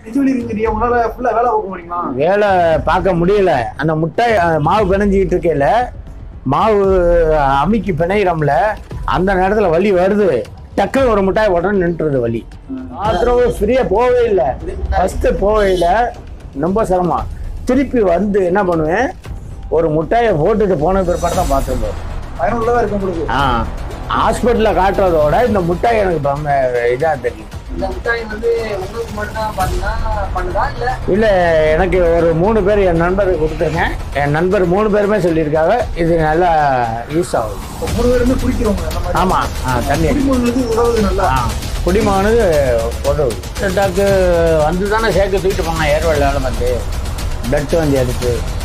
நெஞ்சுவலி இருந்துட்டு உங்களால ஃபுல்லா வேலை பார்க்க முடியுங்களா வேலை பார்க்க முடியல அந்த முட்டை அஹ், மாவு பிணைஞ்சிக்கிட்டு இருக்கையில மாவு அமுக்கி பிணையிறோம்ல அந்த நேரத்தில் வலி வருது டக்குன்னு ஒரு முட்டாய் உடனே நின்றுறது வலி பாத்ரூம் ஃப்ரீயாக போகவே இல்லை ஃபஸ்ட்டு போகவே இல்லை ரொம்ப சிரமம் திருப்பி வந்து என்ன பண்ணுவேன் ஒரு முட்டாயை போட்டுட்டு போன பிற்பாடு தான் பாத்ரூம் போகும் பயனுள்ளதா இருக்கு உங்களுக்கு ஆ ஹாஸ்பிட்டலில் காட்டுறதோட இந்த முட்டாய் எனக்கு இதாக தெரியும் இந்த முட்டாய் வந்து உங்களுக்கு மட்டும் தான் பண்ணா பண்ணுதா இல்ல இல்லை எனக்கு ஒரு மூணு பேர் என் நண்பருக்கு கொடுத்துருக்கேன் என் நண்பர் மூணு பேருமே சொல்லியிருக்காங்க இது நல்லா யூஸ் ஆகுது இப்ப மூணு பேருமே குடிக்கிறவங்க அந்த மாதிரி ஆமாம் ஆ தண்ணி குடிமகனுக்கு உதவுது நல்லா ஆ குடிமகனுக்கு உதவுது டாக்டர் வந்து தானே சேர்க்க தூக்கிட்டு போனான் ஏர்வெல் வேலை பார்த்து பிளட் வந்து எடுத்து